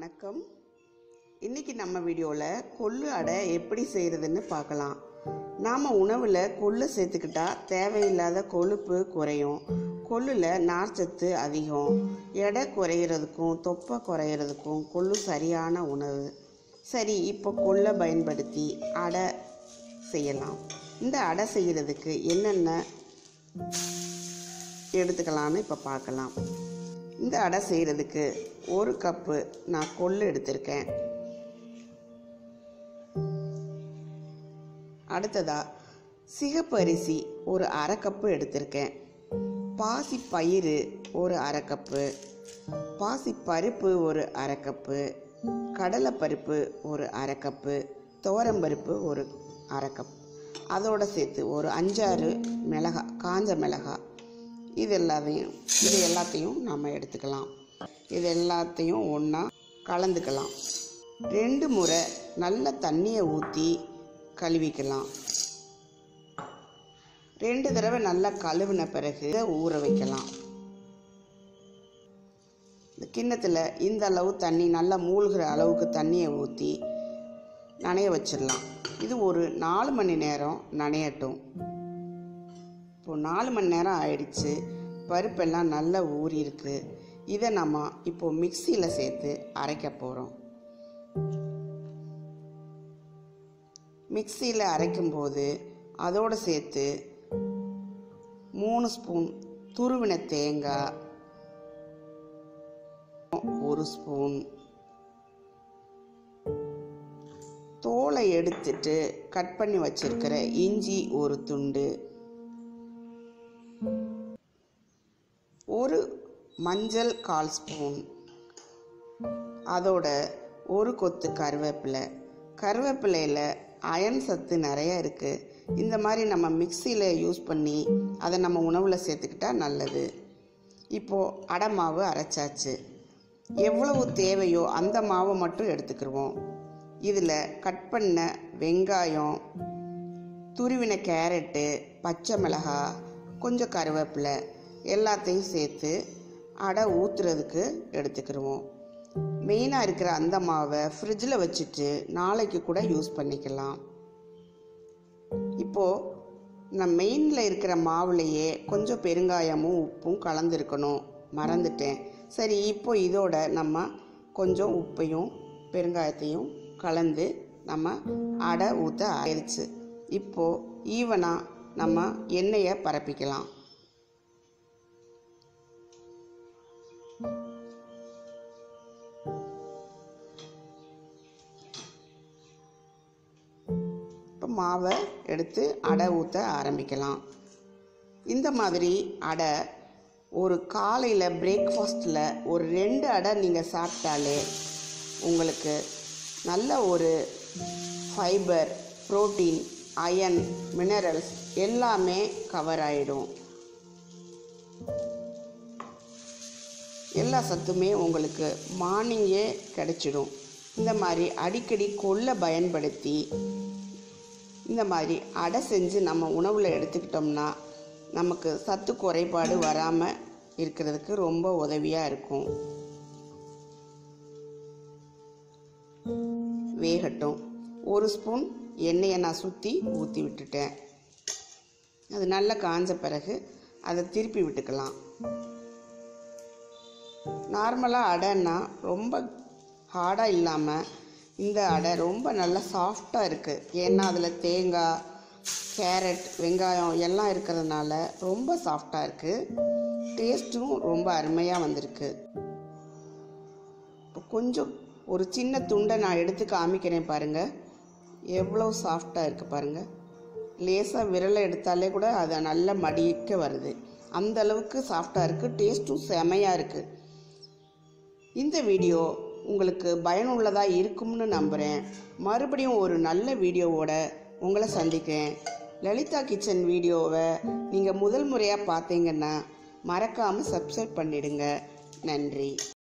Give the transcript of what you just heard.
வணக்கம் இன்னைக்கு நம்ம வீடியோவில் கொள்ளு அடை எப்படி செய்கிறதுன்னு பார்க்கலாம் நாம் உணவில் கொள்ளு சேர்த்துக்கிட்டா தேவையில்லாத கொழுப்பு குறையும் கொள்ளுல நார்ச்சத்து அதிகம் எடை குறையிறதுக்கும் தொப்பை குறையிறதுக்கும் கொள்ளு சரியான உணவு சரி இப்போ கொள்ளை பயன்படுத்தி அடை செய்யலாம் இந்த அடை செய்கிறதுக்கு என்னென்ன எடுத்துக்கலான்னு இப்போ பார்க்கலாம் இந்த அடை செய்கிறதுக்கு ஒரு கப்பு நான் கொள்ளு எடுத்திருக்கேன் அடுத்ததா சிகப்பு அரிசி ஒரு அரை கப்பு எடுத்திருக்கேன் பாசி பயிறு ஒரு அரை கப்பு பாசி பருப்பு ஒரு அரை கப்பு கடலைப்பருப்பு ஒரு அரை கப்பு துவரம்பருப்பு ஒரு அரை கப் அதோட சேர்த்து ஒரு அஞ்சாறு மிளகா காஞ்ச மிளகா இது எல்லாத்தையும் இது எல்லாத்தையும் நம்ம எடுத்துக்கலாம் இது எல்லாத்தையும் ஒன்றா கலந்துக்கலாம் ரெண்டு முறை நல்ல தண்ணியை ஊற்றி கழுவிக்கலாம் ரெண்டு தடவை நல்லா கழுவின பிறகு இதை ஊற வைக்கலாம் இந்த கிண்ணத்தில் இந்த அளவு தண்ணி நல்லா மூழ்கிற அளவுக்கு தண்ணியை ஊற்றி நனைய வச்சிடலாம் இது ஒரு நாலு மணி நேரம் நனையட்டும் இப்போ நாலு மணி நேரம் ஆயிடுச்சு பருப்பெல்லாம் நல்லா ஊறி இருக்கு இதை நம்ம இப்போ மிக்சியில் சேர்த்து அரைக்க போகிறோம் மிக்சியில் அரைக்கும்போது அதோடு சேர்த்து மூணு ஸ்பூன் துருவின தேங்காய் ஒரு ஸ்பூன் தோலை எடுத்துட்டு கட் பண்ணி வச்சிருக்கிற இஞ்சி ஒரு துண்டு ஒரு மஞ்சள் கால் ஸ்பூன் அதோட ஒரு கொத்து கருவேப்பிலை கருவேப்பிலையில் அயன் சத்து நிறைய இருக்குது இந்த மாதிரி நம்ம மிக்சியில் யூஸ் பண்ணி அதை நம்ம உணவில் சேர்த்துக்கிட்டா நல்லது இப்போது அடை மாவு அரைச்சாச்சு எவ்வளவு தேவையோ அந்த மாவை மட்டும் எடுத்துக்கிடுவோம் இதில் கட் பண்ண வெங்காயம் துருவின கேரட்டு பச்சை மிளகாய் கொஞ்சம் கருவேப்பிலை எல்லாத்தையும் சேர்த்து அடை ஊற்றுறதுக்கு எடுத்துக்கிடுவோம் மெயினாக இருக்கிற அந்த மாவை ஃப்ரிட்ஜில் வச்சுட்டு நாளைக்கு கூட யூஸ் பண்ணிக்கலாம் இப்போது நான் மெயினில் இருக்கிற மாவுலையே கொஞ்சம் பெருங்காயமும் உப்பும் கலந்துருக்கணும் மறந்துட்டேன் சரி இப்போ இதோட நம்ம கொஞ்சம் உப்பையும் பெருங்காயத்தையும் கலந்து நம்ம அடை ஊற்ற ஆயிடுச்சு இப்போது ஈவனாக நம்ம எண்ணெயை பரப்பிக்கலாம் இப்போ மாவை எடுத்து அடை ஊற்ற ஆரம்பிக்கலாம் இந்த மாதிரி அடை ஒரு காலையில் பிரேக்ஃபாஸ்ட்டில் ஒரு ரெண்டு அடை நீங்கள் சாப்பிட்டாலே உங்களுக்கு நல்ல ஒரு ஃபைபர் புரோட்டீன் அயன் மினரல்ஸ் எல்லாமே கவர் ஆகிடும் எல்லா சத்துமே உங்களுக்கு மார்னிங்கே கிடைச்சிடும் இந்த மாதிரி அடிக்கடி கொள்ளை பயன்படுத்தி இந்த மாதிரி அடை செஞ்சு நம்ம உணவில் எடுத்துக்கிட்டோம்னா நமக்கு சத்து குறைபாடு வராமல் இருக்கிறதுக்கு ரொம்ப உதவியாக இருக்கும் வேகட்டும் ஒரு ஸ்பூன் எண்ணெயை நான் சுற்றி ஊற்றி விட்டுட்டேன் அது நல்லா காஞ்ச பிறகு அதை திருப்பி விட்டுக்கலாம் நார்மலாக அடைன்னா ரொம்ப ஹார்டாக இல்லாமல் இந்த அடை ரொம்ப நல்லா சாஃப்டாக இருக்குது ஏன்னா அதில் தேங்காய் கேரட் வெங்காயம் எல்லாம் இருக்கிறதுனால ரொம்ப சாஃப்டாக இருக்குது டேஸ்ட்டும் ரொம்ப அருமையாக வந்திருக்கு இப்போ கொஞ்சம் ஒரு சின்ன துண்டை நான் எடுத்து காமிக்கிறேன் பாருங்கள் எவ்வளோ சாஃப்டாக இருக்குது பாருங்கள் லேசாக விரலை எடுத்தாலே கூட அதை நல்லா மடிக்க வருது அந்த அளவுக்கு சாஃப்டாக இருக்குது டேஸ்ட்டும் செமையாக இருக்குது இந்த வீடியோ உங்களுக்கு பயனுள்ளதாக இருக்கும்னு நம்புகிறேன் மறுபடியும் ஒரு நல்ல வீடியோவோட உங்களை சந்திக்கிறேன் லலிதா கிச்சன் வீடியோவை நீங்கள் முதல் முறையாக பார்த்தீங்கன்னா மறக்காமல் சப்ஸ்கிரைப் பண்ணிடுங்க நன்றி